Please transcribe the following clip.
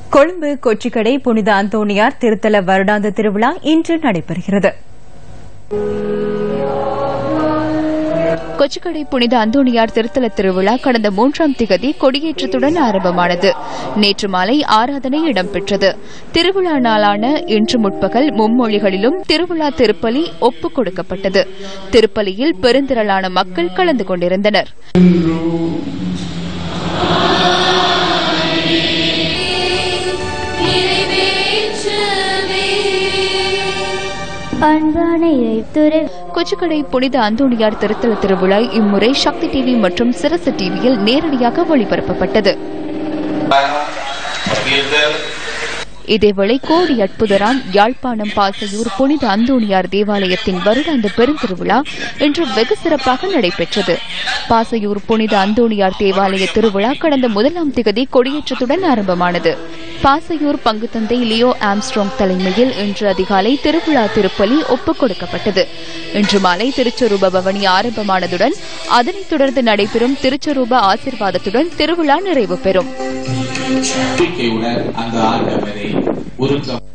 கொழும்பு கொச்சிக்கடை புனித அந்தோணியார் திருத்தல வருடாந்த திருவிழா இன்று நடைபெறுகிறது கொச்சிக்கடை புனித அந்தோணியார் திருத்தல திருவிழா கடந்த மூன்றாம் திகதி கொடியேற்றத்துடன் ஆரம்பமானது நேற்று மாலை ஆராதனை இடம்பெற்றது திருவிழா நாளான இன்று முற்பகல் மும்மொழிகளிலும் திருவிழா திருப்பலி ஒப்புக் கொடுக்கப்பட்டது திருப்பலியில் பெருந்திரளான மக்கள் கலந்து கொண்டிருந்தனர் அன்பான இறைத்துறை கொச்சிக்கடை புனித அந்தோணியார் திருத்தல திருவிழா இம்முறை சக்தி டிவி மற்றும் சிரசு டிவியில் நேரடியாக ஒளிபரப்பப்பட்டது இதேவேளை கோடி அற்புதராம் யாழ்ப்பாணம் பாசையூர் புனித அந்தோணியார் தேவாலயத்தின் வருடாந்த பெருந்திருவிழா இன்று வெகு சிறப்பாக நடைபெற்றது பாசையூர் புனித அந்தோணியார் தேவாலய திருவிழா கடந்த முதலாம் திகதி கொடியேற்றத்துடன் ஆரம்பமானது பாசையூர் பங்கு தந்தை லியோ ஆம்ஸ்ட்ராங் தலைமையில் இன்று அதிகாலை திருவிழா திருப்பலி ஒப்புக் கொடுக்கப்பட்டது இன்று மாலை திருச்சொரூப பவனி ஆரம்பமானதுடன் அதனைத் தொடர்ந்து நடைபெறும் திருச்சொரூப ஆசிர்வாதத்துடன் திருவிழா நிறைவு பெறும் நம்பிக்கையுடன் அந்த ஆண்டவரை உருக்கம்